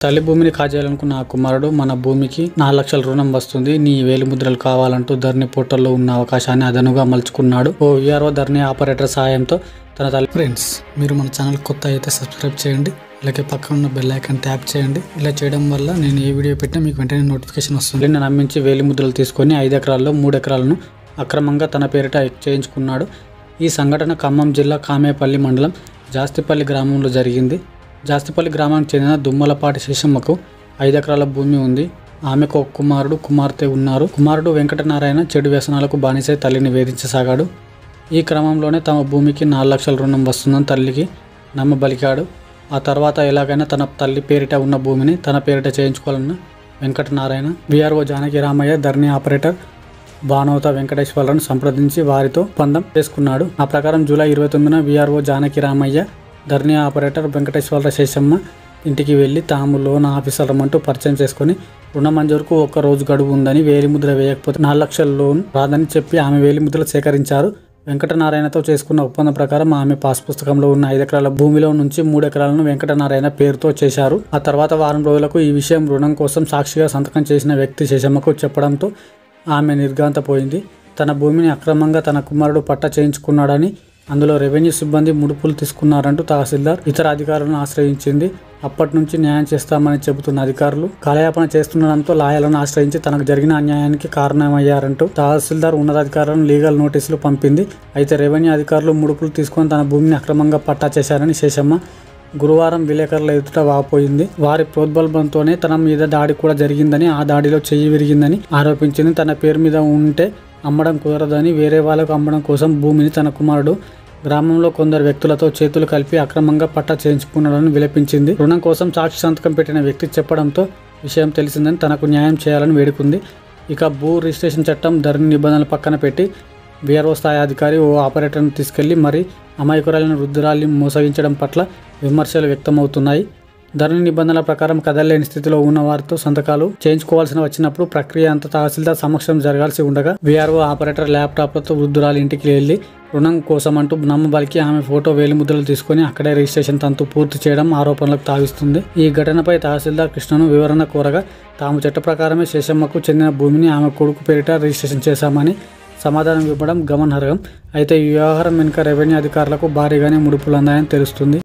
తల్లి భూమిని కాజేయాలనుకున్న ఆ కుమారుడు మన భూమికి నాలుగు లక్షల రుణం వస్తుంది నీ వేలి ముద్రలు కావాలంటూ ధరణి పోర్టల్లో ఉన్న అవకాశాన్ని అదనుగా మలుచుకున్నాడు ఓ విఆర్ఓ ధరణి ఆపరేటర్ సాయంతో తన తల్లి ఫ్రెండ్స్ మీరు మన ఛానల్ కొత్త అయితే సబ్స్క్రైబ్ చేయండి అలాగే పక్కన ఉన్న బెల్ ఐకాన్ ట్యాప్ చేయండి ఇలా చేయడం వల్ల నేను ఏ వీడియో పెట్టినా మీకు వెంటనే నోటిఫికేషన్ వస్తుంది నేను నమ్మించి వేలి ముద్రలు తీసుకొని ఐదు ఎకరాల్లో మూడు ఎకరాలను అక్రమంగా తన పేరిట చేయించుకున్నాడు ఈ సంఘటన ఖమ్మం జిల్లా కామేపల్లి మండలం జాస్తిపల్లి గ్రామంలో జరిగింది జాస్తిపల్లి గ్రామానికి చెందిన దుమ్మలపాటి శేషమ్మకు ఐదు ఎకరాల భూమి ఉంది ఆమెకు ఒక కుమారుడు కుమార్తె ఉన్నారు కుమారుడు వెంకటనారాయణ చెడు వ్యసనాలకు బానిసై తల్లిని వేధించసాగాడు ఈ క్రమంలోనే తమ భూమికి నాలుగు లక్షల రుణం వస్తుందని తల్లికి నమ్మబలికాడు ఆ తర్వాత ఎలాగైనా తన తల్లి పేరిట ఉన్న భూమిని తన పేరిట చేయించుకోవాలన్న వెంకటనారాయణ విఆర్ఓ జానకి రామయ్య ధరణి ఆపరేటర్ భానవత వెంకటేశ్వరరావును సంప్రదించి వారితో ఒప్పందం చేసుకున్నాడు ఆ ప్రకారం జూలై ఇరవై తొమ్మిదిన విఆర్ఓ జానకి రామయ్య ధరణి ఆపరేటర్ వెంకటేశ్వర శేషమ్మ ఇంటికి వెళ్ళి తాము లోన్ ఆఫీసర్ అంటూ పరిచయం చేసుకొని రుణ మంజూరుకు ఒక రోజు గడువు ఉందని వేలి ముద్ర వేయకపోతే నాలుగు లక్షల లోన్ రాదని చెప్పి ఆమె వేలి ముద్రలు సేకరించారు వెంకటనారాయణతో చేసుకున్న ఒప్పందం ప్రకారం ఆమె పాస్ పుస్తకంలో ఉన్న ఐదు ఎకరాల భూమిలో నుంచి మూడు ఎకరాలను వెంకటనారాయణ పేరుతో చేశారు ఆ తర్వాత వారం రోజులకు ఈ విషయం రుణం కోసం సాక్షిగా సంతకం చేసిన వ్యక్తి శేషమ్మకు చెప్పడంతో ఆమె నిర్గాంతపోయింది తన భూమిని అక్రమంగా తన కుమారుడు పట్ట చేయించుకున్నాడని అందులో రెవెన్యూ సిబ్బంది ముడుపులు తీసుకున్నారంటూ తహసీల్దార్ ఇతర అధికారులను ఆశ్రయించింది అప్పటి నుంచి న్యాయం చేస్తామని చెబుతున్న అధికారులు కాలయాపన చేస్తుండడంతో లాయర్లను ఆశ్రయించి తనకు జరిగిన అన్యాయానికి కారణమయ్యారంటూ తహసీల్దార్ ఉన్నతాధికారులను లీగల్ నోటీసులు పంపింది అయితే రెవెన్యూ అధికారులు ముడుపులు తీసుకొని తన భూమిని అక్రమంగా పట్టా చేశారని శేషమ్మ గురువారం విలేకరుల ఎదుట వాపోయింది వారి ప్రోద్బలంతోనే తన మీద దాడి కూడా జరిగిందని ఆ దాడిలో చెయ్యి విరిగిందని ఆరోపించింది తన పేరు మీద ఉంటే అమ్మడం కుదరదని వేరే వాళ్ళకు అమ్మడం కోసం భూమిని తన కుమారుడు గ్రామంలో కొందరు వ్యక్తులతో చేతులు కలిపి అక్రమంగా పట్టా చేయించుకున్నాడని విలపించింది రుణం కోసం సాక్షి సంతకం పెట్టిన వ్యక్తి చెప్పడంతో విషయం తెలిసిందని తనకు న్యాయం చేయాలని వేడుకుంది ఇక భూ రిజిస్ట్రేషన్ చట్టం ధరణి నిబంధనలు పక్కన పెట్టి బీఆర్ఓ స్థాయి అధికారి ఓ ఆపరేటర్ను తీసుకెళ్లి మరి అమాయకురాలను వృద్ధురాల్ని మోసగించడం పట్ల విమర్శలు వ్యక్తమవుతున్నాయి ధరణి నిబంధనల ప్రకారం కదలలేని స్థితిలో ఉన్న వారితో సంతకాలు చేయించుకోవాల్సిన వచ్చినప్పుడు ప్రక్రియ అంతా తహసీల్దార్ సమక్షం జరగాల్సి ఉండగా వీఆర్ఓ ఆపరేటర్ ల్యాప్టాప్లతో వృద్ధురాలి ఇంటికి వెళ్లి రుణం కోసం అంటూ నమ్మబలికి ఆమె ఫోటో వేలిముద్రలు తీసుకుని అక్కడే రిజిస్ట్రేషన్ తంతు పూర్తి చేయడం ఆరోపణలకు తావిస్తుంది ఈ ఘటనపై తహసీల్దార్ కృష్ణను వివరణ కోరగా తాము చట్ట ప్రకారమే శేషమ్మకు చెందిన భూమిని ఆమె కొడుకు పేరిట రిజిస్ట్రేషన్ చేశామని సమాధానం ఇవ్వడం గమనార్హం అయితే ఈ వ్యవహారం వెనుక రెవెన్యూ అధికారులకు భారీగానే ముడుపులు అందాయని తెలుస్తుంది